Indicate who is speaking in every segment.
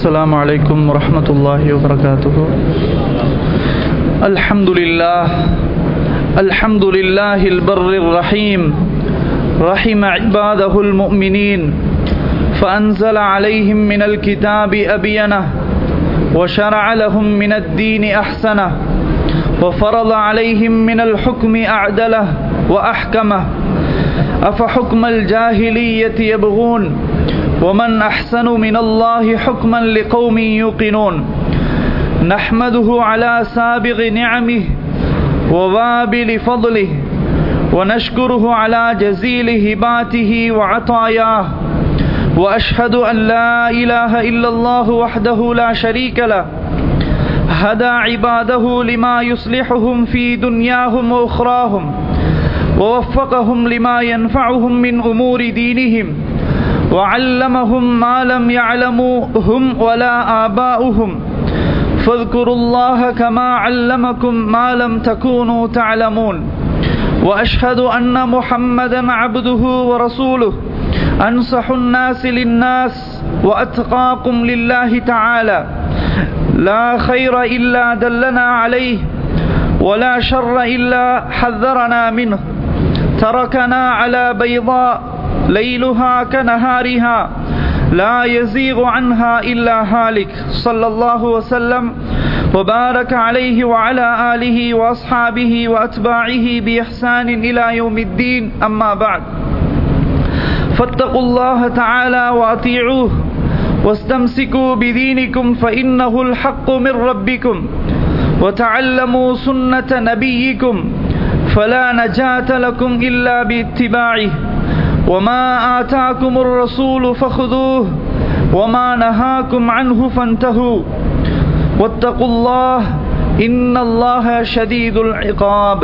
Speaker 1: السلام عليكم ورحمة الله وبركاته الحمد لله الحمد لله البر الرحيم رحم عباده المؤمنين فأنزل عليهم من الكتاب أبينه وشرع لهم من الدين أحسنه وفرض عليهم من الحكم أعدله وأحكمه أفحكم الجاهلية يبغون ومن أحسن من الله حكما لقوم يوقنون نحمده على سابغ نعمه ووابل فضله ونشكره على جزيل هباته وعطاياه وأشهد أن لا إله إلا الله وحده لا شريك له هدى عباده لما يصلحهم في دنياهم وأخراهم ووفقهم لما ينفعهم من أمور دينهم وعلمهم ما لم يعلموا هم ولا آباؤهم فاذكروا الله كما علمكم ما لم تكونوا تعلمون وأشهد أن محمدا عبده ورسوله أنصح الناس للناس وأتقاكم لله تعالى لا خير إلا دلنا عليه ولا شر إلا حذرنا منه تركنا على بيضاء ليلها كنهارها لا يزيغ عنها إلا هالك صلى الله وسلم وبارك عليه وعلى آله وأصحابه وأتباعه بإحسان إلى يوم الدين أما بعد فاتقوا الله تعالى وأطيعوه واستمسكوا بدينكم فإنه الحق من ربكم وتعلموا سنة نبيكم فلا نجاة لكم إلا باتباعه وما آتاكم الرسول فخذوه وما نهاكم عنه فانتهوا واتقوا الله إن الله شديد العقاب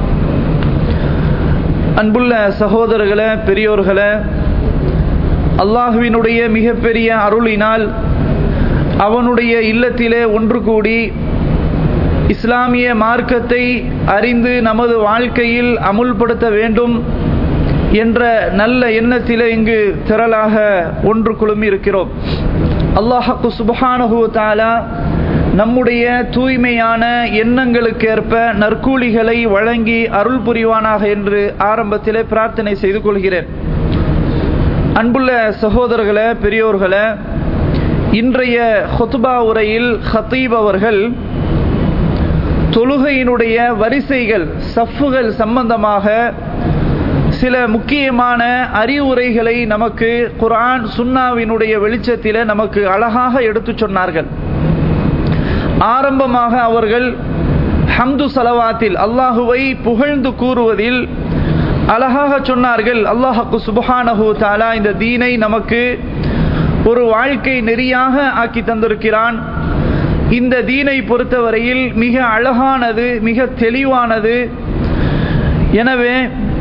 Speaker 1: அன்புள்ள சகோதரர்களே பெரியோர்களே அல்லாஹுவினுடைய மிகப்பெரிய அருளினால் அவனுடைய இல்லத்திலே ஒன்று கூடி இஸ்லாமிய மார்க்கத்தை அறிந்து நமது வாழ்க்கையில் அமுல்படுத்த வேண்டும் என்ற நல்ல எண்ணத்திலே இங்கு திரளாக ஒன்று குழுமி இருக்கிறோம் அல்லாஹு சுபஹானஹு தாலா நம்முடைய தூய்மையான எண்ணங்களுக்கேற்ப நற்கூலிகளை வழங்கி அருள் புரிவானாக என்று ஆரம்பத்திலே பிரார்த்தனை செய்து கொள்கிறேன் அன்புள்ள சகோதரர்களே பெரியோர்களே இன்றைய ஹொத்துபா உரையில் ஹத்தீப் அவர்கள் தொழுகையினுடைய வரிசைகள் சஃப்புகள் சம்பந்தமாக சில முக்கியமான அறிவுரைகளை நமக்கு குரான் சுன்னாவினுடைய வெளிச்சத்தில் நமக்கு அழகாக எடுத்து சொன்னார்கள் ஆரம்பமாக அவர்கள் ஹம்து சலவாத்தில் அல்லாஹுவை புகழ்ந்து கூறுவதில் அழகாக சொன்னார்கள் அல்லாஹு சுபஹானஹு தாலா இந்த தீனை நமக்கு ஒரு வாழ்க்கை நெறியாக ஆக்கி தந்திருக்கிறான் இந்த தீனை பொறுத்தவரையில் மிக அழகானது மிக தெளிவானது எனவே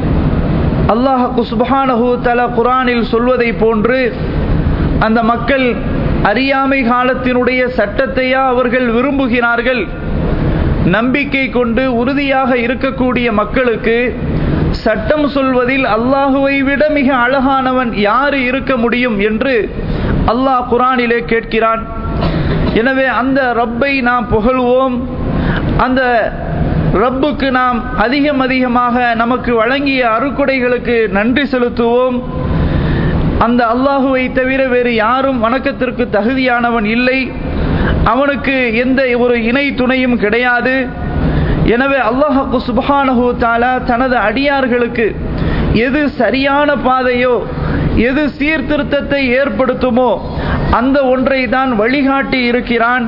Speaker 1: அல்லாஹு சுபஹானஹு தலா குரானில் சொல்வதை போன்று அந்த மக்கள் அறியாமை காலத்தினுடைய சட்டத்தையா அவர்கள் விரும்புகிறார்கள் நம்பிக்கை கொண்டு உறுதியாக இருக்கக்கூடிய மக்களுக்கு சட்டம் சொல்வதில் அல்லாஹுவை விட மிக அழகானவன் யாரு இருக்க முடியும் என்று அல்லாஹ் குரானிலே கேட்கிறான் எனவே அந்த ரப்பை நாம் புகழ்வோம் அந்த ரப்புக்கு நாம் அதிகம் அதிகமாக நமக்கு வழங்கிய அருக்குடைகளுக்கு நன்றி செலுத்துவோம் அந்த அல்லாஹுவை தவிர வேறு யாரும் வணக்கத்திற்கு தகுதியானவன் இல்லை அவனுக்கு எந்த ஒரு இணை துணையும் கிடையாது எனவே அல்லாஹு சுபஹானஹு தாலா தனது அடியார்களுக்கு எது சரியான பாதையோ எது சீர்திருத்தத்தை ஏற்படுத்துமோ அந்த ஒன்றை தான் வழிகாட்டி இருக்கிறான்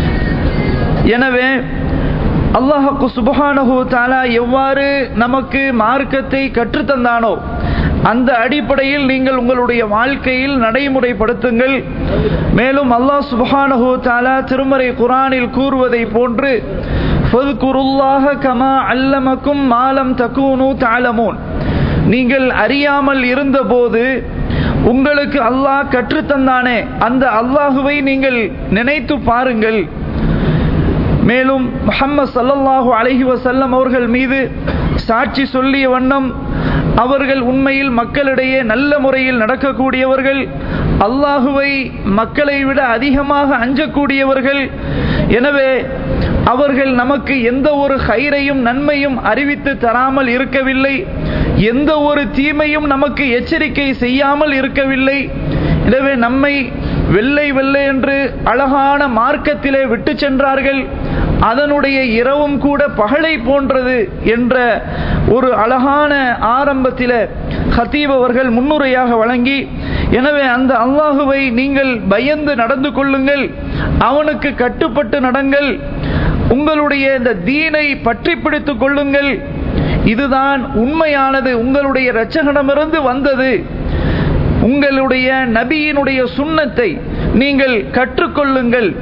Speaker 1: எனவே அல்லாஹு சுபஹானஹு தாலா எவ்வாறு நமக்கு மார்க்கத்தை கற்றுத்தந்தானோ அந்த அடிப்படையில் நீங்கள் உங்களுடைய வாழ்க்கையில் நடைமுறைப்படுத்துங்கள் மேலும் அல்லாஹ் சுபஹானஹு தாலா திருமறை குரானில் கூறுவதை போன்று கமா அல்லமக்கும் மாலம் தக்கூனு தாளமோன் நீங்கள் அறியாமல் இருந்தபோது உங்களுக்கு அல்லாஹ் கற்றுத்தந்தானே அந்த அல்லாஹுவை நீங்கள் நினைத்து பாருங்கள் மேலும் முஹம்மது சல்லல்லாஹு அலைஹி வஸல்லம் அவர்கள் மீது சாட்சி சொல்லிய வண்ணம் அவர்கள் உண்மையில் மக்களிடையே நல்ல முறையில் நடக்கக்கூடியவர்கள் அல்லாஹுவை மக்களை விட அதிகமாக அஞ்சக்கூடியவர்கள் எனவே அவர்கள் நமக்கு எந்த ஒரு கயிறையும் நன்மையும் அறிவித்து தராமல் இருக்கவில்லை எந்த ஒரு தீமையும் நமக்கு எச்சரிக்கை செய்யாமல் இருக்கவில்லை எனவே நம்மை வெள்ளை வெள்ளை என்று அழகான மார்க்கத்திலே விட்டு சென்றார்கள் அதனுடைய இரவும் கூட பகலை போன்றது என்ற ஒரு அழகான ஆரம்பத்தில் ஹத்தீப் அவர்கள் முன்னுரையாக வழங்கி எனவே அந்த அல்லாஹுவை நீங்கள் பயந்து நடந்து கொள்ளுங்கள் அவனுக்கு கட்டுப்பட்டு நடங்கள் உங்களுடைய இந்த தீனை பற்றி பிடித்துக் கொள்ளுங்கள் இதுதான் உண்மையானது உங்களுடைய இரட்சகனிடமிருந்து வந்தது உங்களுடைய நபியினுடைய சுண்ணத்தை நீங்கள் கற்றுக்கொள்ளுங்கள்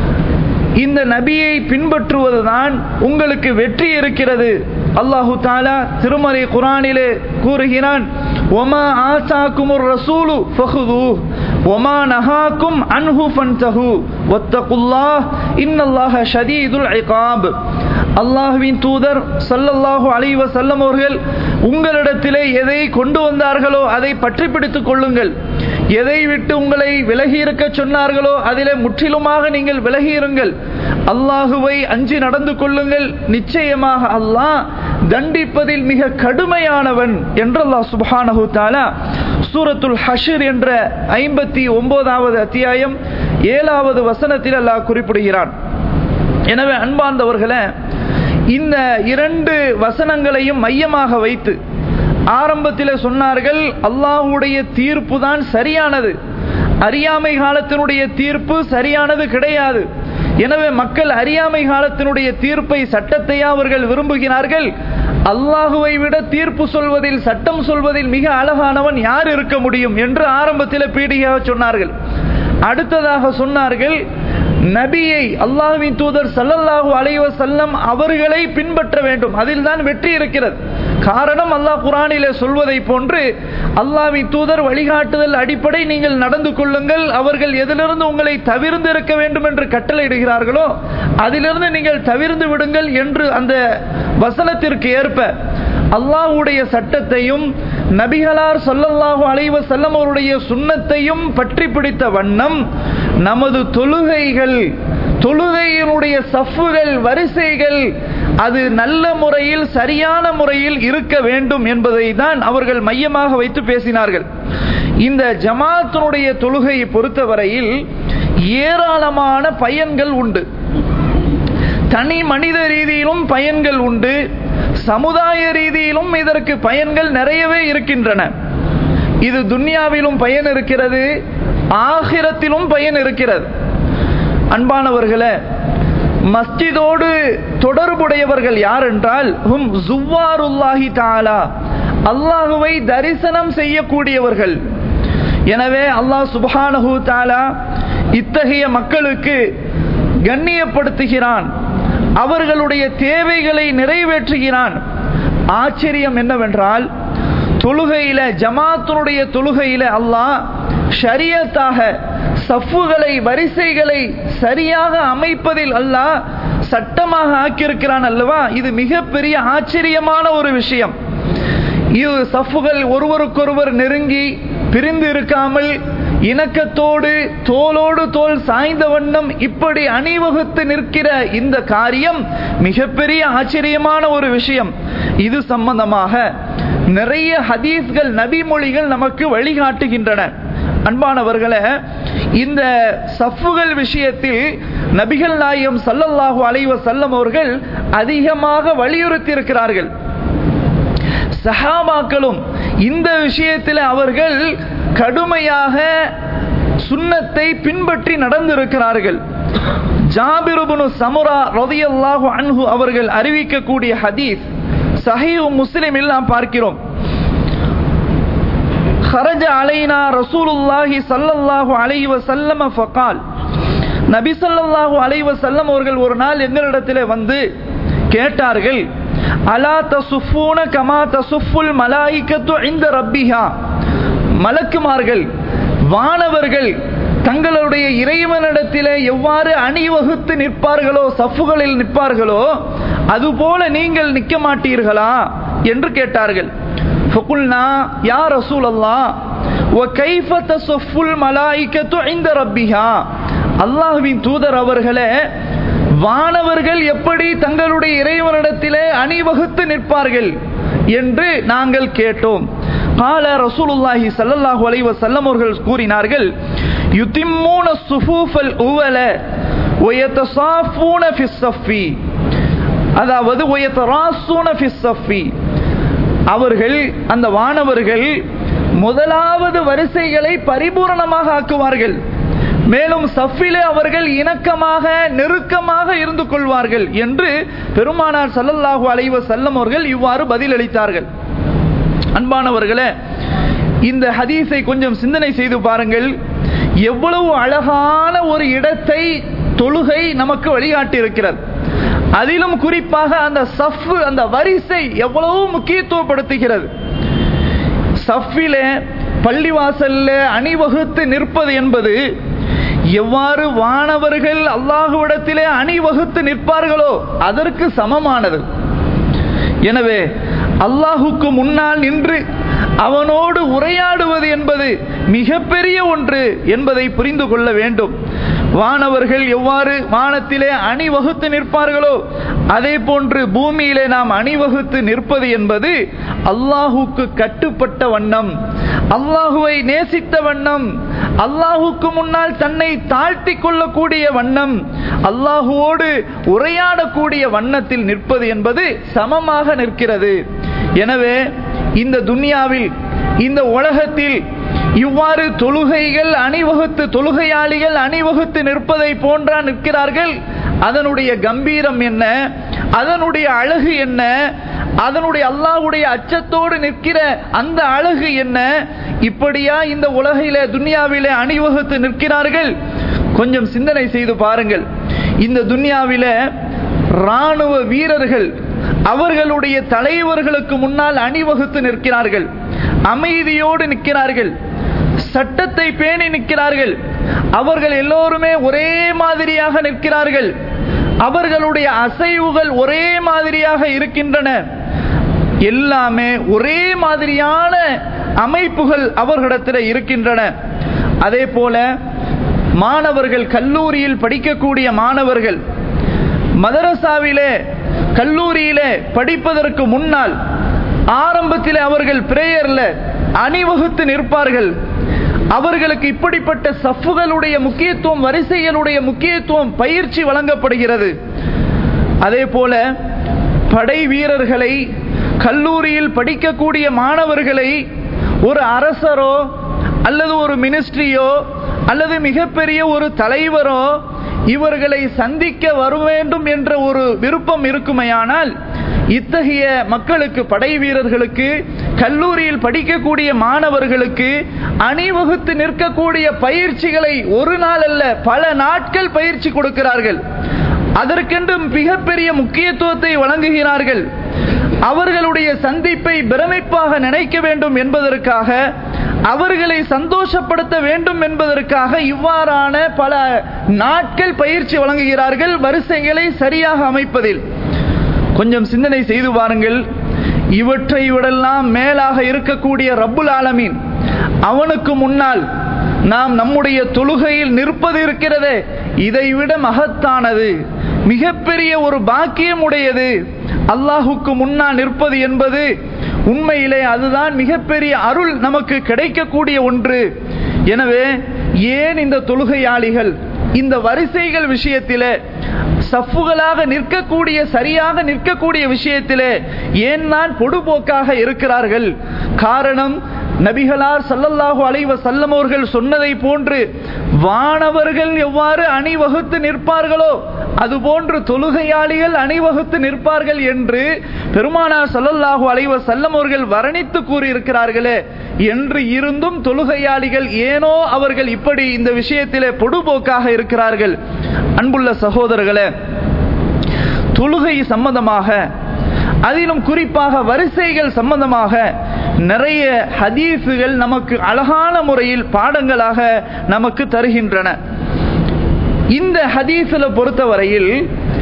Speaker 1: இந்த நபியை பின்பற்றுவதுதான் உங்களுக்கு வெற்றி இருக்கிறது அல்லாஹு தாலா திருமறை குரானிலே கூறுகிறான் ஒமா ஆசாக்குமுர் ரசூலு ஃபஹுது ஒமா நஹாக்கும் அன்ஹு ஃபன்தஹு வத்தகுல்லாஹ் இன்னல்லாஹ ஷதீதுல் இகாப் அல்லாஹுவின் தூதர் சல்லல்லாஹு அலைஹி வஸல்லம் அவர்கள் உங்களிடத்திலே எதை கொண்டு வந்தார்களோ அதை பற்றி பிடித்துக் கொள்ளுங்கள் எதை விட்டு உங்களை விலகி இருக்க சொன்னார்களோ அதிலே முற்றிலுமாக நீங்கள் விலகி இருங்கள் அல்லாஹுவை அஞ்சி நடந்து கொள்ளுங்கள் நிச்சயமாக அல்லாஹ் தண்டிப்பதில் மிக கடுமையானவன் என்று அல்லாஹ் சுப்ஹானஹு தஆலா சூரத்துல் ஹஷர் என்ற ஐம்பத்தி ஒன்பதாவது அத்தியாயம் ஏழாவது வசனத்தில் அல்லாஹ் குறிப்பிடுகிறான் எனவே அன்பார்ந்தவர்களே இந்த இரண்டு வசனங்களையும் மையமாக வைத்து ஆரம்பத்தில் சொன்னார்கள் அல்லாஹுடைய தீர்ப்பு தான் சரியானது அறியாமை காலத்தினுடைய தீர்ப்பு சரியானது கிடையாது எனவே மக்கள் அறியாமை காலத்தினுடைய தீர்ப்பை சட்டத்தையா அவர்கள் விரும்புகிறார்கள் அல்லாஹுவை விட தீர்ப்பு சொல்வதில் சட்டம் சொல்வதில் மிக அழகானவன் யார் இருக்க முடியும் என்று ஆரம்பத்தில் பீடியாக சொன்னார்கள் அடுத்ததாக சொன்னார்கள் நபியை அல்லாஹுவின் தூதர் சல்லல்லாஹு அலைவ செல்லம் அவர்களை பின்பற்ற வேண்டும் அதில் தான் வெற்றி இருக்கிறது காரணம் அல்லாஹ் குரானிலே சொல்வதை போன்று அல்லாஹ்வின் தூதர் வழிகாட்டுதல் அடிப்படை நீங்கள் நடந்து கொள்ளுங்கள் அவர்கள் எதிலிருந்து உங்களை தவிர்ந்து இருக்க வேண்டும் என்று கட்டளையிடுகிறார்களோ அதிலிருந்து நீங்கள் தவிர்ந்து விடுங்கள் என்று அந்த வசனத்திற்கு ஏற்ப அல்லாஹுடைய சட்டத்தையும் நபிகளார் சொல்லல்லாஹு அலைவ செல்லம் அவருடைய சுண்ணத்தையும் பற்றி பிடித்த வண்ணம் நமது தொழுகைகள் தொழுகையினுடைய சஃப்புகள் வரிசைகள் அது நல்ல முறையில் சரியான முறையில் இருக்க வேண்டும் என்பதை தான் அவர்கள் மையமாக வைத்து பேசினார்கள் இந்த ஜமாத்தினுடைய தொழுகையை பொறுத்தவரையில் ஏராளமான பயன்கள் உண்டு தனி மனித ரீதியிலும் பயன்கள் உண்டு சமுதாய ரீதியிலும் இதற்கு பயன்கள் நிறையவே இருக்கின்றன இது துன்யாவிலும் பயன் இருக்கிறது ஆகிரத்திலும் பயன் இருக்கிறது அன்பானவர்களே மஸ்ஜிதோடு தொடர்புடையவர்கள் யார் என்றால் ஹும் ஜுவாருல்லாஹி தாலா அல்லாஹுவை தரிசனம் செய்யக்கூடியவர்கள் எனவே அல்லாஹ் சுபஹானஹு தாலா இத்தகைய மக்களுக்கு கண்ணியப்படுத்துகிறான் அவர்களுடைய தேவைகளை நிறைவேற்றுகிறான் ஆச்சரியம் என்னவென்றால் தொழுகையில ஜமாத்தினுடைய தொழுகையில அல்லாஹ் ஷரியத்தாக சஃப்புகளை வரிசைகளை சரியாக அமைப்பதில் அல்லாஹ் சட்டமாக ஆக்கியிருக்கிறான் அல்லவா இது மிகப்பெரிய ஆச்சரியமான ஒரு விஷயம் இது சஃப்புகள் ஒருவருக்கொருவர் நெருங்கி பிரிந்து இருக்காமல் இணக்கத்தோடு தோளோடு தோல் சாய்ந்த வண்ணம் இப்படி அணிவகுத்து நிற்கிற இந்த காரியம் மிகப்பெரிய ஆச்சரியமான ஒரு விஷயம் இது சம்பந்தமாக நிறைய ஹதீஸ்கள் நபிமொழிகள் நமக்கு வழிகாட்டுகின்றன அன்பானவர்களே இந்த சஃப்புகள் விஷயத்தில் நபிகள் நாயம் சல்லல்லாஹு அலைவ செல்லம் அவர்கள் அதிகமாக வலியுறுத்தி இருக்கிறார்கள் சஹாபாக்களும் இந்த விஷயத்தில் அவர்கள் கடுமையாக சுண்ணத்தை பின்பற்றி நடந்திருக்கிறார்கள் ஜாபிருபுனு சமுரா ரதியல்லாஹு அன்ஹு அவர்கள் அறிவிக்கக்கூடிய ஹதீஸ் சஹீஹ் முஸ்லிமில் நாம் பார்க்கிறோம் خرج علينا رسول الله صلى الله عليه وسلم فقال நபி ஸல்லல்லாஹு அலைஹி வஸல்லம் அவர்கள் ஒரு நாள் எங்களிடத்திலே வந்து கேட்டார்கள் அலா தசுஃபூன கமா தசுஃபுல் மலாயிக்கத்து இந்த ரப்பிஹா மலக்குமார்கள் வானவர்கள் தங்களுடைய இறைவனிடத்திலே எவ்வாறு அணிவகுத்து நிற்பார்களோ சஃப்புகளில் நிற்பார்களோ அதுபோல நீங்கள் நிற்க மாட்டீர்களா என்று கேட்டார்கள் فقلنا يا رسول الله وكيف تصف الملائكة عند ربها அல்லாஹ்வின் தூதர் அவர்களே வானவர்கள் எப்படி தங்களுடைய இறைவனிடத்திலே அணிவகுத்து நிற்பார்கள் என்று நாங்கள் கேட்டோம் கால ரசூலுல்லாஹி ஸல்லல்லாஹு அலைஹி வஸல்லம் அவர்கள் கூறினார்கள் யுதிம்மூன சுஃபூஃபல் உவல வயதசாஃபூன ஃபிஸ் ஸஃபி அதாவது வயதராஸூன ஃபிஸ் ஸஃபி அவர்கள் அந்த வானவர்கள் முதலாவது வரிசைகளை பரிபூரணமாக ஆக்குவார்கள் மேலும் சஃபிலே அவர்கள் இணக்கமாக நெருக்கமாக இருந்து கொள்வார்கள் என்று பெருமானார் சல்லல்லாஹு அலைவ செல்லம் அவர்கள் இவ்வாறு பதிலளித்தார்கள் அன்பானவர்களே இந்த ஹதீஸை கொஞ்சம் சிந்தனை செய்து பாருங்கள் எவ்வளவு அழகான ஒரு இடத்தை தொழுகை நமக்கு வழிகாட்டி இருக்கிறது அதிலும் குறிப்பாக அந்த சஃப் அந்த வரிசை எவ்வளவு முக்கியத்துவப்படுத்துகிறது சஃபிலே பள்ளிவாசல்ல அணிவகுத்து நிற்பது என்பது எவ்வாறு வானவர்கள் அல்லாஹுவிடத்திலே அணிவகுத்து நிற்பார்களோ அதற்கு சமமானது எனவே அல்லாஹுக்கு முன்னால் நின்று அவனோடு உரையாடுவது என்பது மிகப்பெரிய ஒன்று என்பதை புரிந்து கொள்ள வேண்டும் வானவர்கள் எவ்வாறு வானத்திலே அணிவகுத்து நிற்பார்களோ அதே போன்று பூமியிலே நாம் அணிவகுத்து நிற்பது என்பது அல்லாஹுக்கு கட்டுப்பட்ட வண்ணம் அல்லாஹுவை நேசித்த வண்ணம் அல்லாஹுக்கு முன்னால் தன்னை தாழ்த்தி கொள்ளக்கூடிய வண்ணம் அல்லாஹுவோடு உரையாடக்கூடிய வண்ணத்தில் நிற்பது என்பது சமமாக நிற்கிறது எனவே இந்த துனியாவில் இந்த உலகத்தில் இவ்வாறு தொழுகைகள் அணிவகுத்து தொழுகையாளிகள் அணிவகுத்து நிற்பதை போன்றா நிற்கிறார்கள் அதனுடைய கம்பீரம் என்ன அதனுடைய அழகு என்ன அதனுடைய அல்லாஹுடைய அச்சத்தோடு நிற்கிற அந்த அழகு என்ன இப்படியா இந்த உலகில துனியாவிலே அணிவகுத்து நிற்கிறார்கள் கொஞ்சம் சிந்தனை செய்து பாருங்கள் இந்த துனியாவில ராணுவ வீரர்கள் அவர்களுடைய தலைவர்களுக்கு முன்னால் அணிவகுத்து நிற்கிறார்கள் அமைதியோடு நிற்கிறார்கள் சட்டத்தை பேணி நிற்கிறார்கள் அவர்கள் எல்லோருமே ஒரே மாதிரியாக நிற்கிறார்கள் அவர்களுடைய அசைவுகள் ஒரே மாதிரியாக இருக்கின்றன எல்லாமே ஒரே மாதிரியான அமைப்புகள் அவர்களிடத்தில் இருக்கின்றன அதே போல மாணவர்கள் கல்லூரியில் படிக்கக்கூடிய மாணவர்கள் மதரசாவிலே கல்லூரியிலே படிப்பதற்கு முன்னால் ஆரம்பத்தில் அவர்கள் பிரேயர்ல அணிவகுத்து நிற்பார்கள் அவர்களுக்கு இப்படிப்பட்ட சஃப்புகளுடைய முக்கியத்துவம் வரிசைகளுடைய முக்கியத்துவம் பயிற்சி வழங்கப்படுகிறது அதே போல படை வீரர்களை கல்லூரியில் படிக்கக்கூடிய மாணவர்களை ஒரு அரசரோ அல்லது ஒரு மினிஸ்ட்ரியோ அல்லது மிகப்பெரிய ஒரு தலைவரோ இவர்களை சந்திக்க வர வேண்டும் என்ற ஒரு விருப்பம் இருக்குமையானால் இத்தகைய மக்களுக்கு படை வீரர்களுக்கு கல்லூரியில் படிக்கக்கூடிய மாணவர்களுக்கு அணிவகுத்து நிற்கக்கூடிய பயிற்சிகளை ஒரு நாள் அல்ல பல நாட்கள் பயிற்சி கொடுக்கிறார்கள் அதற்கென்று மிகப்பெரிய முக்கியத்துவத்தை வழங்குகிறார்கள் அவர்களுடைய சந்திப்பை பிரமிப்பாக நினைக்க வேண்டும் என்பதற்காக அவர்களை சந்தோஷப்படுத்த வேண்டும் என்பதற்காக இவ்வாறான பல நாட்கள் பயிற்சி வழங்குகிறார்கள் வரிசைகளை சரியாக அமைப்பதில் கொஞ்சம் சிந்தனை செய்து பாருங்கள் இவற்றை விடெல்லாம் மேலாக இருக்கக்கூடிய ரப்புல் ஆலமீன் அவனுக்கு முன்னால் நாம் நம்முடைய தொழுகையில் நிற்பது இருக்கிறதே இதைவிட மகத்தானது மிகப்பெரிய ஒரு பாக்கியம் உடையது அல்லாஹுக்கு முன்னால் நிற்பது என்பது உண்மையிலே அதுதான் மிகப்பெரிய அருள் நமக்கு கிடைக்கக்கூடிய ஒன்று எனவே ஏன் இந்த தொழுகையாளிகள் இந்த வரிசைகள் விஷயத்திலே சஃப்புகளாக நிற்கக்கூடிய சரியாக நிற்கக்கூடிய விஷயத்திலே ஏன் தான் பொடுபோக்காக இருக்கிறார்கள் காரணம் நபிகளார் சல்லல்லாஹு அலைவ செல்லம் அவர்கள் சொன்னதை போன்று வானவர்கள் எவ்வாறு அணிவகுத்து நிற்பார்களோ அதுபோன்று தொழுகையாளிகள் அணிவகுத்து நிற்பார்கள் என்று பெருமானார் சல்லல்லாஹு அலைவ செல்லம் அவர்கள் வர்ணித்து கூறியிருக்கிறார்களே என்று இருந்தும் தொழுகையாளிகள் ஏனோ அவர்கள் இப்படி இந்த விஷயத்திலே பொடுபோக்காக இருக்கிறார்கள் அன்புள்ள சகோதரர்களே தொழுகை சம்பந்தமாக அதிலும் குறிப்பாக வரிசைகள் சம்பந்தமாக நிறைய ஹதீஸுகள் நமக்கு அழகான முறையில் பாடங்களாக நமக்கு தருகின்றன இந்த ஹதீஸில் பொறுத்தவரையில்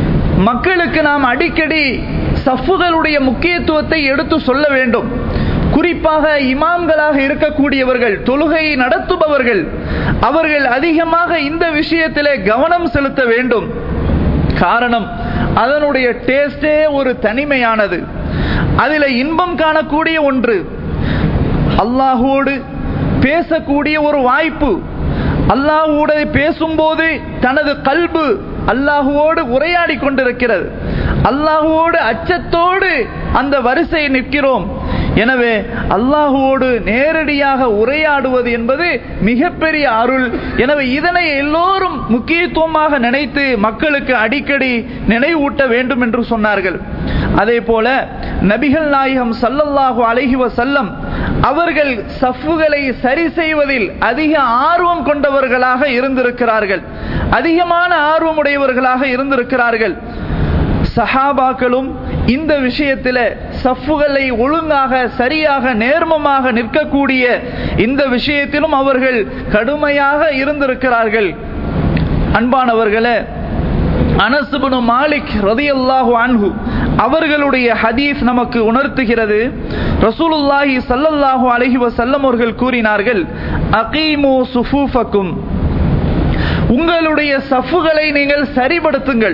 Speaker 1: மக்களுக்கு நாம் அடிக்கடி சஃப்புகளுடைய முக்கியத்துவத்தை எடுத்து சொல்ல வேண்டும் குறிப்பாக இமாம்களாக இருக்கக்கூடியவர்கள் தொழுகையை நடத்துபவர்கள் அவர்கள் அதிகமாக இந்த விஷயத்திலே கவனம் செலுத்த வேண்டும் காரணம் அதனுடைய டேஸ்டே ஒரு தனிமையானது அதில் இன்பம் காணக்கூடிய ஒன்று அல்லாஹோடு பேசக்கூடிய ஒரு வாய்ப்பு அல்லாஹோடு பேசும்போது தனது கல்பு அல்லாஹுவோடு உரையாடி கொண்டிருக்கிறது அல்லாஹுவோடு அச்சத்தோடு அந்த வரிசை நிற்கிறோம் எனவே அல்லாஹுவோடு நேரடியாக உரையாடுவது என்பது மிகப்பெரிய அருள் எனவே இதனை எல்லோரும் முக்கியத்துவமாக நினைத்து மக்களுக்கு அடிக்கடி நினைவூட்ட வேண்டும் என்று சொன்னார்கள் அதே போல நபிகள் நாயகம் சல்லல்லாஹு அலைஹி வசல்லம் அவர்கள் சஃப்புகளை சரி செய்வதில் அதிக ஆர்வம் கொண்டவர்களாக இருந்திருக்கிறார்கள் அதிகமான ஆர்வமுடையவர்களாக இருந்திருக்கிறார்கள் சஹாபாக்களும் இந்த விஷயத்தில் சஃப்புகளை ஒழுங்காக சரியாக நேர்மமாக நிற்கக்கூடிய இந்த விஷயத்திலும் அவர்கள் கடுமையாக இருந்திருக்கிறார்கள் அன்பானவர்களே அனசுபனு மாலிக் ரதியல்லாஹு அன்ஹு அவர்களுடைய ஹதீஸ் நமக்கு உணர்த்துகிறது ரசூலுல்லாஹி சல்லல்லாஹு அலைஹி வஸல்லம் அவர்கள் கூறினார்கள் அகீமு சுஃபூஃபக்கும் உங்களுடைய சஃப்புகளை நீங்கள் சரிபடுத்துங்கள்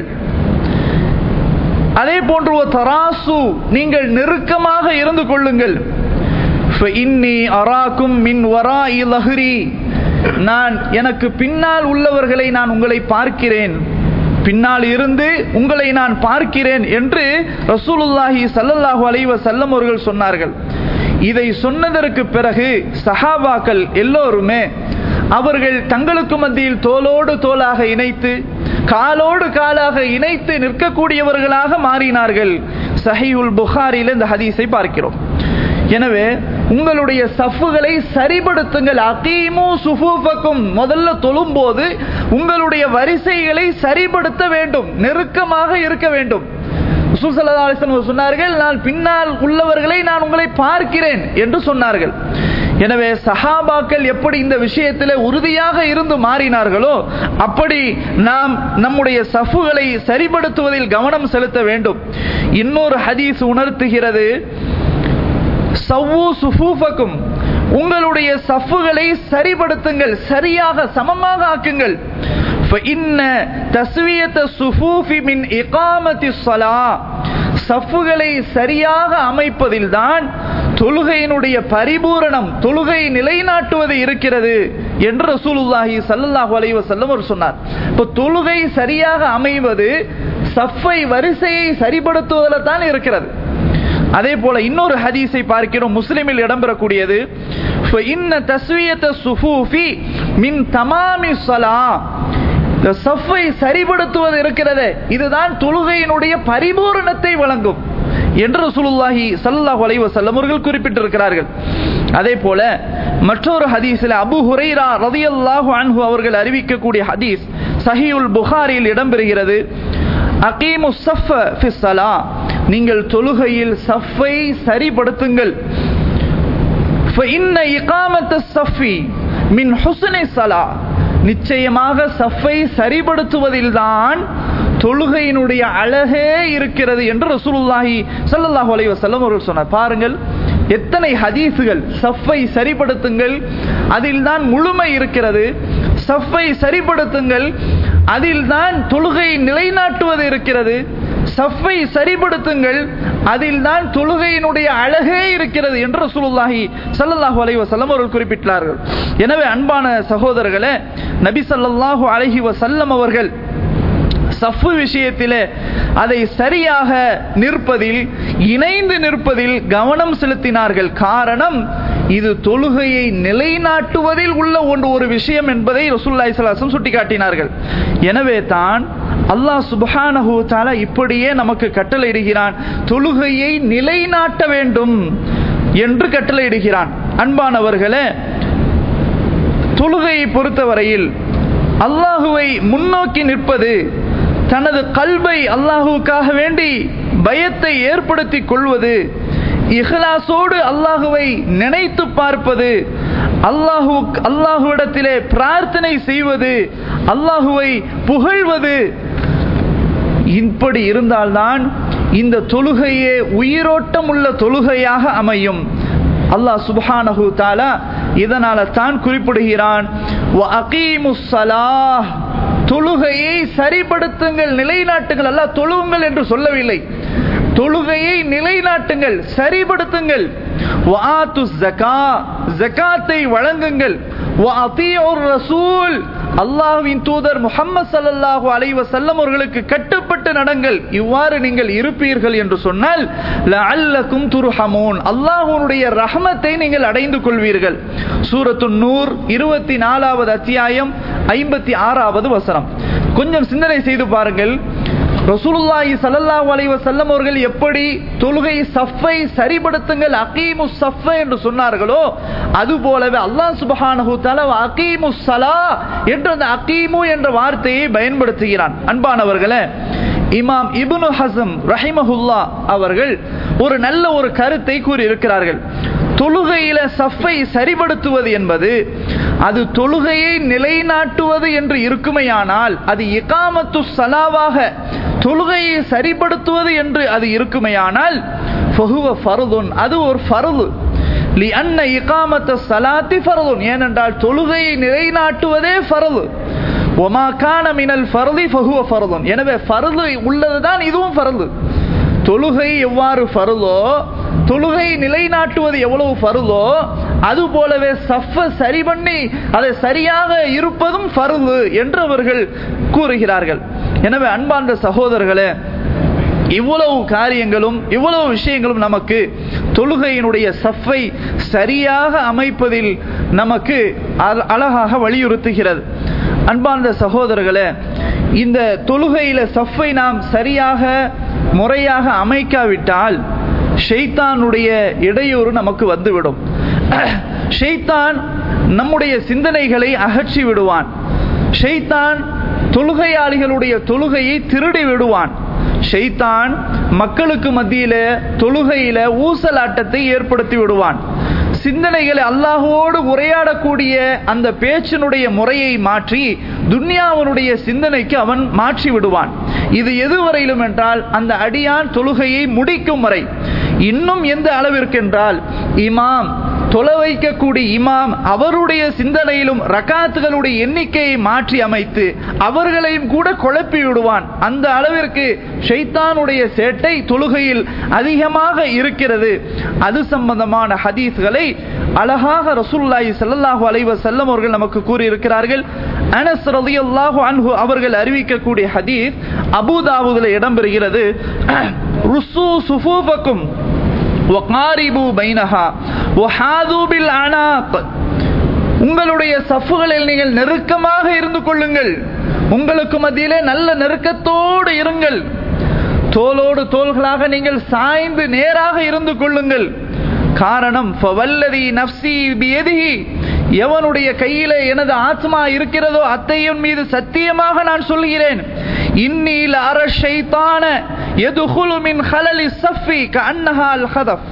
Speaker 1: அதே போன்று ஒரு தராசு நீங்கள் நெருக்கமாக இருந்து கொள்ளுங்கள் இன்னி அராக்கும் மின் வரா லஹ்ரி நான் எனக்கு பின்னால் உள்ளவர்களை நான் உங்களை பார்க்கிறேன் பின்னால் இருந்து உங்களை நான் பார்க்கிறேன் என்று ரசூலுல்லாஹி சல்லல்லாஹு அலைவ செல்லம் அவர்கள் சொன்னார்கள் இதை சொன்னதற்கு பிறகு சஹாபாக்கள் எல்லோருமே அவர்கள் தங்களுக்கு மத்தியில் தோளோடு தோளாக இணைத்து காலோடு காலாக இணைத்து நிற்கக்கூடியவர்களாக மாறினார்கள் சஹியுல் புகாரில் இந்த ஹதீஸை பார்க்கிறோம் எனவே உங்களுடைய சஃப்புகளை சரிபடுத்துங்கள் அகீமு சுஃபூஃபக்கும் முதல்ல தொழும்போது உங்களுடைய வரிசைகளை சரிபடுத்த வேண்டும் நெருக்கமாக இருக்க வேண்டும் சொன்னார்கள் நான் பின்னால் உள்ளவர்களை நான் உங்களை பார்க்கிறேன் என்று சொன்னார்கள் எனவே சஹாபாக்கள் எப்படி இந்த விஷயத்தில் உறுதியாக இருந்து மாறினார்களோ அப்படி நாம் நம்முடைய சஃபுகளை சரிபடுத்துவதில் கவனம் செலுத்த வேண்டும் இன்னொரு ஹதீஸ் உணர்த்துகிறது சவ்வு சுஃபூஃபக்கும் உங்களுடைய சஃப்புகளை சரிபடுத்துங்கள் சரியாக சமமாக ஆக்குங்கள் சஃப்புகளை சரியாக அமைப்பதில் தான் தொழுகையினுடைய பரிபூரணம் தொழுகை நிலைநாட்டுவது இருக்கிறது என்று ரசூலுல்லாஹி சல்லாஹூ அலைவ செல்லம் அவர் சொன்னார் இப்போ தொழுகை சரியாக அமைவது சஃப்பை வரிசையை சரிபடுத்துவதில் தான் இருக்கிறது அதே போல இன்னொரு ஹதீஸை பார்க்கிறோம் முஸ்லிமில் இடம்பெறக்கூடியது இன்ன தஸ்வியத்த சுஃபூஃபி மின் தமாமி சலா சஃபை சரிபடுத்துவது இருக்கிறது இதுதான் தொழுகையினுடைய பரிபூரணத்தை வழங்கும் என்று ரசூலுல்லாஹி சல்லாஹ் அலைவசல்லம் அவர்கள் குறிப்பிட்டிருக்கிறார்கள் அதே போல மற்றொரு ஹதீஸில் அபு ஹுரைரா ரதியல்லாஹு அன்ஹு அவர்கள் அறிவிக்கக்கூடிய ஹதீஸ் சஹியுல் புகாரியில் இடம்பெறுகிறது அகீமு சஃப ஃபிஸ்ஸலா நீங்கள் தொழுகையில் சஃபை சரிபடுத்துங்கள் فإن إقامة الصف من حسن الصلاة நிச்சயமாக சஃபை சரிபடுத்துவதில்தான் தொழுகையினுடைய அழகே இருக்கிறது என்று ரசூலுல்லாஹி ஸல்லல்லாஹு அலைஹி வஸல்லம் அவர்கள் சொன்னார் பாருங்கள் எத்தனை ஹதீஸுகள் சஃபை சரிபடுத்துங்கள் அதில் தான் முழுமை இருக்கிறது சஃபை சரிபடுத்துங்கள் அதில் தான் தொழுகை நிலைநாட்டுவது இருக்கிறது சஃபை சரிபடுத்துங்கள் அதில் தான் தொழுகையினுடைய அழகே இருக்கிறது என்று ரசூலுல்லாஹி ஸல்லல்லாஹு அலைஹி வஸல்லம் அவர்கள் குறிப்பிட்டார்கள் எனவே அன்பான சகோதரர்களே நபி ஸல்லல்லாஹு அலைஹி வஸல்லம் அவர்கள் சஃபு விஷயத்திலே அதை சரியாக நிற்பதில் இணைந்து நிற்பதில் கவனம் செலுத்தினார்கள் காரணம் இது தொழுகையை நிலைநாட்டுவதில் உள்ள ஒன்று ஒரு விஷயம் என்பதை ரசூல்லாய் சலாசம் சுட்டிக்காட்டினார்கள் எனவே தான் அல்லாஹ் சுபஹானஹு தாலா இப்படியே நமக்கு கட்டளையிடுகிறான் தொழுகையை நிலைநாட்ட வேண்டும் என்று கட்டளையிடுகிறான் அன்பானவர்களே தொழுகையை பொறுத்தவரையில் அல்லாஹுவை முன்னோக்கி நிற்பது தனது கல்வை அல்லாஹுக்காக வேண்டி பயத்தை ஏற்படுத்தி கொள்வது இஹ்லாசோடு அல்லாஹுவை நினைத்து பார்ப்பது அல்லாஹு அல்லாஹுவிடத்திலே பிரார்த்தனை செய்வது அல்லாஹுவை புகழ்வது இப்படி இருந்தால்தான் இந்த தொழுகையே உயிரோட்டம் உள்ள தொழுகையாக அமையும் அல்லாஹ் சுப்ஹானஹு தாலா இதனால தான் குறிப்பிடுகிறான் தொழுகையை சரிப்படுத்துங்கள் நிலைநாட்டுங்கள் அல்ல தொழுவுங்கள் என்று சொல்லவில்லை தொழுகையை நிலைநாட்டுங்கள் சரிப்படுத்துங்கள் ஜகாத்தை வழங்குங்கள் ரசூல் அல்லாஹ்வின் தூதர் முகமது சல்லல்லாஹு அலைவ செல்லம் அவர்களுக்கு கட்டுப்பட்டு நடங்கள் இவ்வாறு நீங்கள் இருப்பீர்கள் என்று சொன்னால் லஅல்லக்கும் துர்ஹமூன் அல்லாஹ்வுடைய ரஹமத்தை நீங்கள் அடைந்து கொள்வீர்கள் சூரத்து நூர் இருபத்தி நாலாவது அத்தியாயம் ஐம்பத்தி ஆறாவது வசனம் கொஞ்சம் சிந்தனை செய்து பாருங்கள் ரசூலுல்லாஹி ஸல்லல்லாஹு அலைஹி வஸல்லம் அவர்கள் எப்படி தொழுகை சஃப்பை சரிப்படுத்துங்கள் அகீமு சஃப்ப என்று சொன்னார்களோ அதுபோலவே அல்லாஹ் சுப்ஹானஹு தஆலா அகீமு ஸலா என்ற அந்த அகீமு என்ற வார்த்தையை பயன்படுத்துகிறான் அன்பானவர்களே இமாம் இப்னு ஹசம் ரஹிமஹுல்லா அவர்கள் ஒரு நல்ல ஒரு கருத்தை கூறியிருக்கிறார்கள் தொழுகையில சஃப்பை சரிபடுத்துவது என்பது அது தொழுகையை நிலைநாட்டுவது என்று இருக்குமையானால் அது இகாமத்து சலாவாக தொழுகையை சரிபடுத்துவது என்று அது இருக்குமையானால் அது ஒரு ஃபருது லி அன்ன இகாமத்த சலாத்தி ஃபருதுன் ஏனென்றால் தொழுகையை நிலைநாட்டுவதே ஃபருது ஒமா கான மினல் ஃபருதி ஃபஹுவ ஃபருதுன் எனவே ஃபருது உள்ளதுதான் இதுவும் ஃபருது தொழுகை எவ்வாறு ஃபருதோ தொழுகை நிலைநாட்டுவது எவ்வளவு ஃபருதோ அது போலவே சஃப சரி பண்ணி அதை சரியாக இருப்பதும் ஃபருது என்று அவர்கள் கூறுகிறார்கள் எனவே அன்பார்ந்த சகோதரர்களே இவ்வளவு காரியங்களும் இவ்வளவு விஷயங்களும் நமக்கு தொழுகையினுடைய சஃப்பை சரியாக அமைப்பதில் நமக்கு அழகாக வலியுறுத்துகிறது அன்பார்ந்த சகோதரர்களே இந்த தொழுகையில சஃப்பை நாம் சரியாக முறையாக அமைக்காவிட்டால் ஷெய்தானுடைய இடையூறு நமக்கு வந்துவிடும் ஷெய்தான் நம்முடைய சிந்தனைகளை அகற்றி விடுவான் ஷெய்தான் தொழுகையாளிகளுடைய தொழுகையை திருடி விடுவான் ஷெய்தான் மக்களுக்கு மத்தியில தொழுகையில ஊசலாட்டத்தை ஏற்படுத்தி விடுவான் சிந்தனைகளை அல்லாஹோடு உரையாடக்கூடிய அந்த பேச்சினுடைய முறையை மாற்றி துன்யாவனுடைய சிந்தனைக்கு அவன் மாற்றி விடுவான் இது எதுவரையிலும் என்றால் அந்த அடியான் தொழுகையை முடிக்கும் வரை இன்னும் எந்த அளவிற்கென்றால் இமாம் தொலை வைக்கக்கூடிய இமாம் அவருடைய சிந்தனையிலும் ரகாத்துகளுடைய எண்ணிக்கையை மாற்றி அமைத்து அவர்களையும் கூட குழப்பி விடுவான் அந்த அளவிற்கு ஷைத்தானுடைய சேட்டை தொழுகையில் அதிகமாக இருக்கிறது அது சம்பந்தமான ஹதீஸ்களை அழகாக ரசூல்லாஹி ஸல்லல்லாஹு அலைஹி வஸல்லம் அவர்கள் நமக்கு கூறியிருக்கிறார்கள் அனஸ் ரலியல்லாஹு அன்ஹு அவர்கள் அறிவிக்கக்கூடிய ஹதீஸ் அபூதாவுதுல இடம்பெறுகிறது ருசு சுஃபூஃபக்கும் وقاربوا بينها وحاذوا بالعناق உங்களுடைய சஃப்புகளில் நீங்கள் நெருக்கமாக இருந்து கொள்ளுங்கள் உங்களுக்கு மத்தியிலே நல்ல நெருக்கத்தோடு இருங்கள் தோளோடு தோள்களாக நீங்கள் சாய்ந்து நேராக இருந்து கொள்ளுங்கள் காரணம் ஃபவல்லதி நஃப்சி பியதிஹி எவனுடைய கையில எனது ஆத்மா இருக்கிறதோ அத்தையின் மீது சத்தியமாக நான் சொல்கிறேன் இன்னில் அர ஷைத்தான எதுகுலு மின் ஹலலி சஃபி கஅன்னஹா அல் ஹதஃப்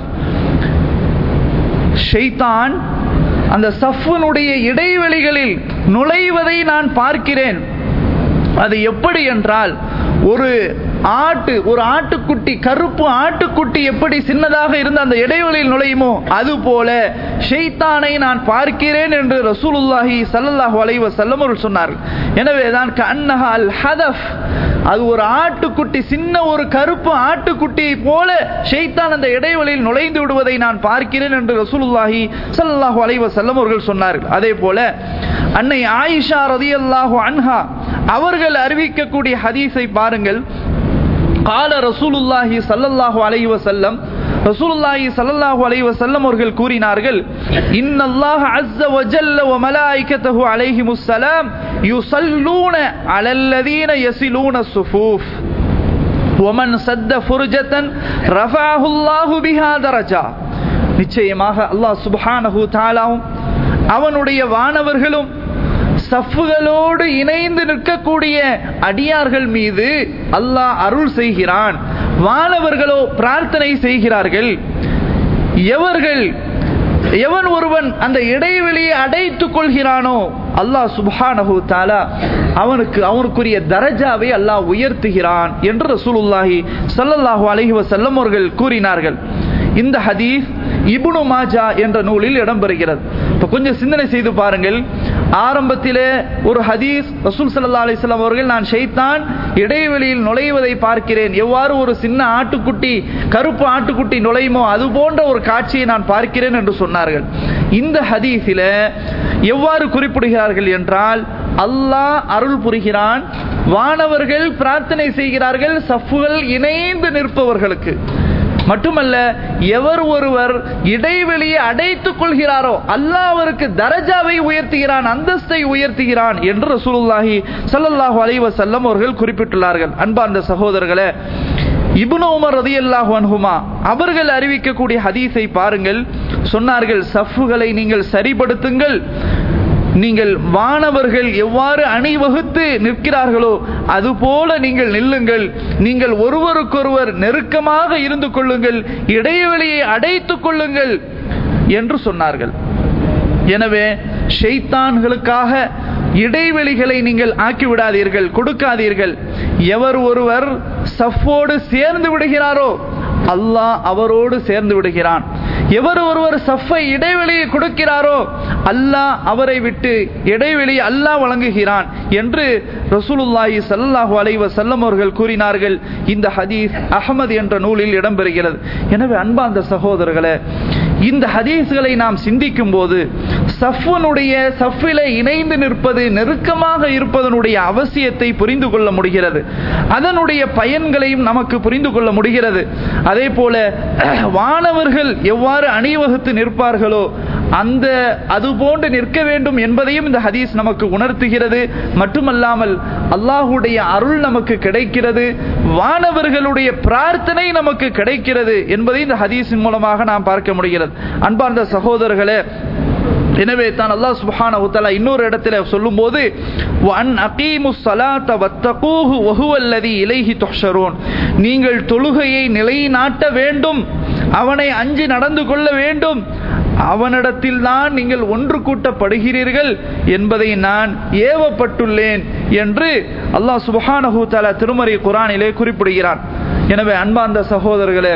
Speaker 1: ஷைத்தான் அந்த சஃபனுடைய இடைவெளிகளில் நுழைவதை நான் பார்க்கிறேன் அது எப்படி என்றால் ஒரு ஆட்டு ஒரு ஆட்டுக்குட்டி கருப்பு ஆட்டுக்குட்டி எப்படி சின்னதாக இருந்த அந்த இடைவெளியில் நுழையுமோ அது போல ஷெய்தானை நான் பார்க்கிறேன் என்று ரசூலுல்லாஹி சல்லல்லாஹு அலைஹி வஸல்லம் அவர்கள் சொன்னார்கள் எனவே தான் கன்னஹா அல் ஹதஃப் அது ஒரு ஆட்டுக்குட்டி சின்ன ஒரு கருப்பு ஆட்டுக்குட்டியை போல ஷெய்தான் அந்த இடைவெளியில் நுழைந்து விடுவதை நான் பார்க்கிறேன் என்று ரசூலுல்லாஹி சல்லல்லாஹு அலைஹி வஸல்லம் அவர்கள் சொன்னார்கள் அதே போல அன்னை ஆயிஷா ரதியல்லாஹு அன்ஹா அவர்கள் அறிவிக்கக்கூடிய ஹதீஸை பாருங்கள் கால ரசூலுல்லாஹி சல்லல்லாஹு அலைஹி வஸல்லம் ரசூலுல்லாஹி ஸல்லல்லாஹு அலைஹி வஸல்லம் அவர்கள் கூறினார்கள் இன்னல்லாஹ அஸ்ஸ வஜல்ல வ மலாயிகத்துஹு அலைஹிமுஸ் ஸலாம் யுஸல்லூன அலல்லதீன யஸிலூன ஸுஃபூஃப் ومن سد فرجة رفعه الله بها درجة நிச்சயமாக அல்லாஹ் சுப்ஹானஹு தஆலாவும் அவனுடைய வானவர்களும் சஃப்புகளோடு இணைந்து நிற்கக்கூடிய அடியார்கள் மீது அல்லாஹ் அருள் செய்கிறான் வானவர்களோ பிரார்த்தனை செய்கிறார்கள் எவர்கள் எவன் ஒருவன் அந்த இடைவெளியை அடைத்துக் கொள்கிறானோ அல்லாஹ் சுப்ஹானஹு தாலா அவனுக்கு அவனுக்குரிய தரஜாவை அல்லாஹ் உயர்த்துகிறான் என்று ரசூலுல்லாஹி ஸல்லல்லாஹு அலைஹி வஸல்லம் அவர்கள் கூறினார்கள் இந்த ஹதீஸ் இப்னு மாஜா என்ற நூலில் இடம்பெறுகிறது இப்போ கொஞ்சம் சிந்தனை செய்து பாருங்கள் ஆரம்பத்திலே ஒரு ஹதீஸ் ரசூல் சல்லா அலிஸ்லாம் அவர்கள் நான் ஷைத்தான் இடைவெளியில் நுழைவதை பார்க்கிறேன் எவ்வாறு ஒரு சின்ன ஆட்டுக்குட்டி கருப்பு ஆட்டுக்குட்டி நுழையுமோ அது போன்ற ஒரு காட்சியை நான் பார்க்கிறேன் என்று சொன்னார்கள் இந்த ஹதீஸில எவ்வாறு குறிப்பிடுகிறார்கள் என்றால் அல்லாஹ் அருள் புரிகிறான் வானவர்கள் பிரார்த்தனை செய்கிறார்கள் சஃப்புகள் இணைந்து நிற்பவர்களுக்கு மட்டுமல்ல எவர் ஒருவர் இடைவெளியை அடைத்துக் கொள்கிறாரோ அல்லாஹ் அவருக்கு தரஜாவை உயர்த்துகிறான் அந்தஸ்தை உயர்த்துகிறான் என்று ரசூலுல்லாஹி ஸல்லல்லாஹு அலைஹி வஸல்லம் அவர்கள் குறிப்பிட்டுள்ளார்கள் அன்பார்ந்த சகோதரர்களே இப்னு உமர் ரதியல்லாஹு அன்ஹுமா அவர்கள் அறிவிக்கக்கூடிய ஹதீஸை பாருங்கள் சொன்னார்கள் சஃப்புகளை நீங்கள் சரிப்படுத்துங்கள் நீங்கள் வானவர்கள் எவ்வாறு அணிவகுத்து நிற்கிறார்களோ அதுபோல நீங்கள் நில்லுங்கள் நீங்கள் ஒருவருக்கொருவர் நெருக்கமாக இருந்து கொள்ளுங்கள் இடைவெளியை அடைத்துக் கொள்ளுங்கள் என்று சொன்னார்கள் எனவே ஷெய்தான்களுக்காக இடைவெளிகளை நீங்கள் ஆக்கிவிடாதீர்கள் கொடுக்காதீர்கள் எவர் ஒருவர் சஃபோடு சேர்ந்து விடுகிறாரோ அல்லாஹ் அவரோடு சேர்ந்து விடுகிறான் எவர் ஒருவர் சஃபை இடைவெளியை கொடுக்கிறாரோ அல்லாஹ் அவரை விட்டு இடைவெளி அல்லாஹ் வழங்குகிறான் என்று ரசூலுல்லாஹி ஸல்லல்லாஹு அலைஹி வஸல்லம் அவர்கள் கூறினார்கள் இந்த ஹதீஸ் அஹமது என்ற நூலில் இடம்பெறுகிறது எனவே அன்பார்ந்த சகோதரர்களே இந்த ஹதீஸ்களை நாம் சிந்திக்கும் போது சஃபனுடைய சஃபில இணைந்து நிற்பது நெருக்கமாக இருப்பதனுடைய அவசியத்தை புரிந்து கொள்ள முடிகிறது அதனுடைய பயன்களையும் நமக்கு புரிந்து கொள்ள முடிகிறது அதே போல வானவர்கள் எவ்வாறு அணிவகுத்து நிற்பார்களோ அந்த அது போன்று நிற்க வேண்டும் என்பதையும் இந்த ஹதீஸ் நமக்கு உணர்த்துகிறது மட்டுமல்லாமல் அல்லாஹுடைய அருள் நமக்கு கிடைக்கிறது வானவர்களுடைய பிரார்த்தனை நமக்கு கிடைக்கிறது என்பதை இந்த ஹதீஸின் மூலமாக நாம் பார்க்க முடிகிறது அன்பார்ந்த சகோதரர்களே எனவே தான் அல்லாஹ் சுப்ஹான உத்தலா இன்னொரு இடத்துல சொல்லும்போது வன் அகீமு சலாத்த வத்தகூஹு வஹுவல்லதி இலைஹி துஹ்ஷரூன் நீங்கள் தொழுகையை நிலைநாட்ட வேண்டும் அவனை அஞ்சி நடந்து கொள்ள வேண்டும் அவனிடத்தில் தான் நீங்கள் ஒன்று கூட்டப்படுகிறீர்கள் என்பதை நான் ஏவப்பட்டுள்ளேன் என்று அல்லாஹ் சுபஹானஹு தஆலா திருமறை குரானிலே குறிப்பிடுகிறான் எனவே அன்பார்ந்த சகோதரர்களே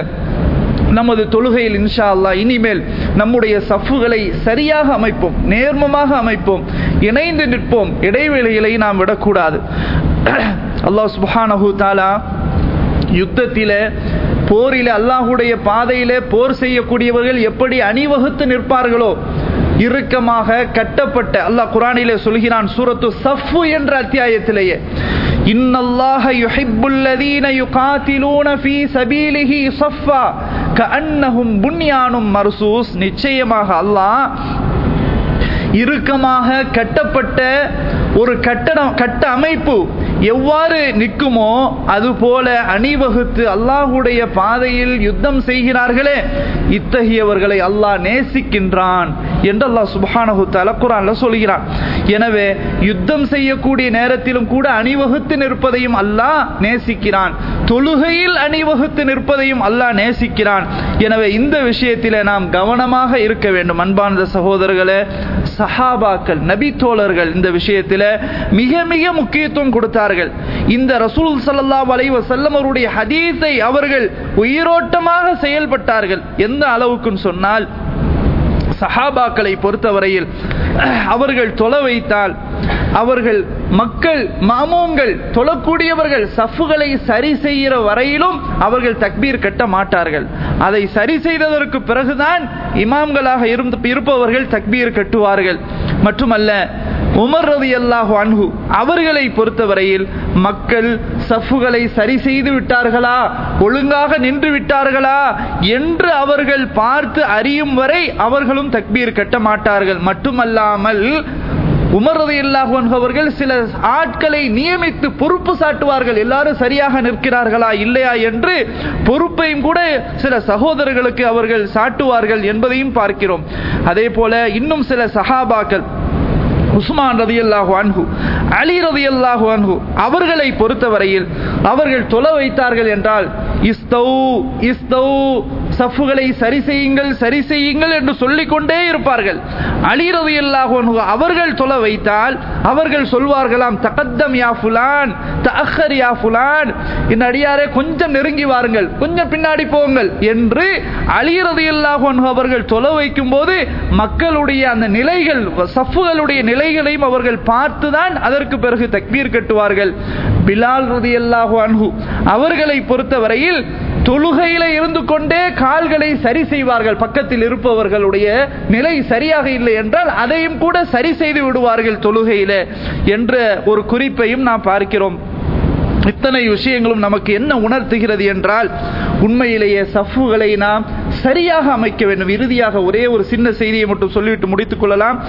Speaker 1: நமது தொழுகையில் இன்ஷா அல்லா இனிமேல் நம்முடைய சஃப்புகளை சரியாக அமைப்போம் நேர்மமாக அமைப்போம் இணைந்து நிற்போம் இடைவெளிகளை நாம் விடக்கூடாது அல்லாஹ் சுபஹானஹு தாலா யுத்தத்திலே போரிலே அல்லாஹுடைய பாதையிலே போர் செய்யக்கூடியவர்கள் எப்படி அணிவகுத்து நிற்பார்களோ இறுக்கமாக கட்டப்பட்ட அல்லாஹ் குரானிலே சொல்கிறான் சூரத்து சஃபு என்ற அத்தியாயத்திலேயே இன்னல்லாஹ யுஹிப்புல்லதீன யுகாத்திலூன ஃபீ சபீலிஹி ஸஃபா கஅன்னஹும் புன்யானும் மர்சூஸ் நிச்சயமாக அல்லாஹ் இறுக்கமாக கட்டப்பட்ட ஒரு கட்டடம் கட்ட அமைப்பு எவ்வாறு நிற்குமோ அதுபோல அணிவகுத்து அல்லாஹுடைய பாதையில் யுத்தம் செய்கிறார்களே இத்தகையவர்களை அல்லாஹ் நேசிக்கின்றான் என்று அல்லாஹ் சுபஹானஹு தஆலா குர்ஆன்ல சொல்கிறான் எனவே யுத்தம் செய்யக்கூடிய நேரத்திலும் கூட அணிவகுத்து நிற்பதையும் அல்லாஹ் நேசிக்கிறான் தொழுகையில் அணிவகுத்து நிற்பதையும் அல்லாஹ் நேசிக்கிறான் எனவே இந்த விஷயத்திலே நாம் கவனமாக இருக்க வேண்டும் அன்பார்ந்த சகோதரர்களே சஹாபாக்கள் நபி தோழர்கள் இந்த விஷயத்தில் மிக மிக முக்கியத்துவம் கொடுத்தார்கள் இந்த ரசூல் ஸல்லல்லாஹு அலைஹி வஸல்லம் அவருடைய ஹதீஸை அவர்கள் உயிரோட்டமாக செயல்பட்டார்கள் எந்த அளவுக்குன்னு சொன்னால் சஹாபாக்களை பொறுத்தவரையில் அவர்கள் தொல வைத்தால் அவர்கள் மக்கள் மாமூங்கள் தொழக்கூடியவர்கள் சஃப்புகளை சரி செய்கிற வரையிலும் அவர்கள் தக்பீர் கட்ட மாட்டார்கள் அதை சரி செய்ததற்கு பிறகுதான் இமாம்களாக இருந்து இருப்பவர்கள் தக்பீர் கட்டுவார்கள் மட்டுமல்ல உமர் ரவி அல்லாஹு அன்ஹு அவர்களை பொறுத்தவரையில் மக்கள் சஃப்புகளை சரி செய்து விட்டார்களா ஒழுங்காக நின்று விட்டார்களா என்று அவர்கள் பார்த்து அறியும் வரை அவர்களும் தக்பீர் கட்ட மாட்டார்கள் மட்டுமல்லாமல் உமர் ரலியல்லாஹு அன்ஹு அவர்கள் சில ஆட்களை நியமித்து பொறுப்பு சாட்டுவார்கள் எல்லாரும் சரியாக நிற்கிறார்களா இல்லையா என்று பொறுப்பையும் கூட சில சகோதரர்களுக்கு அவர்கள் சாட்டுவார்கள் என்பதையும் பார்க்கிறோம் அதே போல இன்னும் சில சஹாபாக்கள் உஸ்மான் ரதியல்லாஹு அன்ஹு அலி ரதியல்லாஹு அன்ஹு அவர்களை பொறுத்தவரையில் அவர்கள் தொலை வைத்தார்கள் என்றால் இஸ்தௌ இஸ்தௌ சஃப்புகளை சரி செய்யுங்கள் சரி செய்யுங்கள் என்று சொல்லிக்கொண்டே இருப்பார்கள் அலிரது அவர்கள் தொலை வைத்தால் அவர்கள் சொல்வார்களாம் தகத்தம் யா ஃபுலான் தஅஹர் யா ஃபுலான் இந்த அடியாரே கொஞ்சம் நெருங்கி வாருங்கள் கொஞ்சம் பின்னாடி போங்கள் என்று அலிரது அவர்கள் தொலை வைக்கும் போது மக்களுடைய அந்த நிலைகள் சஃப்புகளுடைய நிலைகளையும் அவர்கள் பார்த்துதான் அதற்கு பிறகு தக்பீர் கட்டுவார்கள் பிலால் ரதி அன்ஹு அவர்களை பொறுத்தவரையில் தொழுகையில இருந்து கொண்டே கால்களை சரி செய்வார்கள் பக்கத்தில் இருப்பவர்களுடைய நிலை சரியாக இல்லை என்றால் அதையும் கூட சரி செய்து விடுவார்கள் தொழுகையில என்ற ஒரு குறிப்பையும் நாம் பார்க்கிறோம் இத்தனை விஷயங்களும் நமக்கு என்ன உணர்த்துகிறது என்றால் உண்மையிலேயே சஃப்புகளை நாம் சரியாக அமைக்க வேண்டும் இறுதியாக ஒரே ஒரு சின்ன செய்தியை மட்டும் சொல்லிவிட்டு முடித்துக் கொள்ளலாம்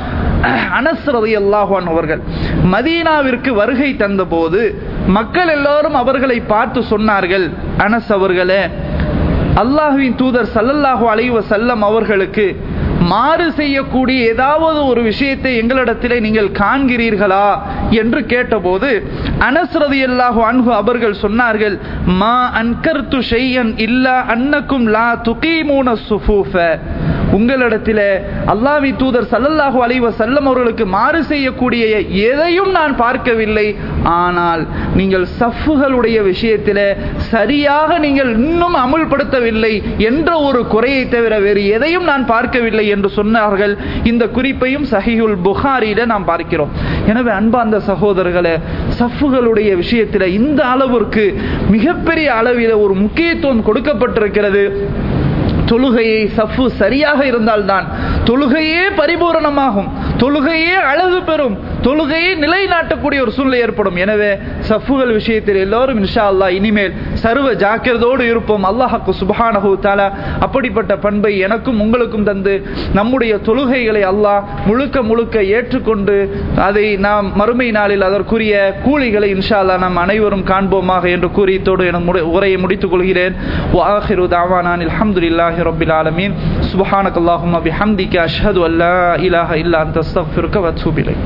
Speaker 1: அனஸ்ரதி அல்லாஹான் அவர்கள் மதீனாவிற்கு வருகை தந்தபோது மக்கள் எல்லாரும் அவர்களை பார்த்து சொன்னார்கள் அனஸ் அவர்களே அல்லாஹுவின் தூதர் சல்லல்லாஹு அலைவ செல்லம் அவர்களுக்கு மாறு செய்யக்கூடிய ஏதாவது ஒரு விஷயத்தை எங்களிடத்திலே நீங்கள் காண்கிறீர்களா என்று கேட்டபோது அனஸ்ரதி அல்லாஹு அன்ஹு அவர்கள் சொன்னார்கள் மா அன்கர்த்து ஷையன் இல்லா அன்னக்கும் லா துகீமூன சுஃபூஃப உங்களிடத்தில் அல்லாவி தூதர் சல்லல்லாஹு அலைவ செல்லம் அவர்களுக்கு மாறு செய்யக்கூடிய எதையும் நான் பார்க்கவில்லை ஆனால் நீங்கள் சஃப்புகளுடைய விஷயத்தில் சரியாக நீங்கள் இன்னும் அமுல்படுத்தவில்லை என்ற ஒரு குறையை தவிர வேறு எதையும் நான் பார்க்கவில்லை என்று சொன்னார்கள் இந்த குறிப்பையும் சஹிஹுல் புகாரியில நாம் பார்க்கிறோம் எனவே அன்பார்ந்த சகோதரர்களே சஃப்புகளுடைய விஷயத்தில் இந்த அளவிற்கு மிகப்பெரிய அளவில் ஒரு முக்கியத்துவம் கொடுக்கப்பட்டிருக்கிறது தொழுகையை சஃபு சரியாக இருந்தால்தான் தொழுகையே பரிபூரணமாகும் தொழுகையே அழகு பெறும் தொழுகையை நிலைநாட்டக்கூடிய ஒரு சூழ்நிலை ஏற்படும் எனவே சஃபுகள் விஷயத்தில் எல்லோரும் இன்ஷா அல்லா இனிமேல் சர்வ ஜாக்கிரதோடு இருப்போம் அல்லாஹாக்கு சுபஹானஹு தாலா அப்படிப்பட்ட பண்பை எனக்கும் உங்களுக்கும் தந்து நம்முடைய தொழுகைகளை அல்லாஹ் முழுக்க முழுக்க ஏற்றுக்கொண்டு அதை நாம் மறுமை நாளில் அதற்குரிய கூலிகளை இன்ஷா அல்லா நாம் அனைவரும் காண்போமாக என்று கூறியத்தோடு என உரையை முடித்துக் கொள்கிறேன் وآخر دعوانا الحمد لله رب العالمين سبحانك اللهم بحمدك أشهد أن لا إله إلا أنت استغفرك وأتوب إليك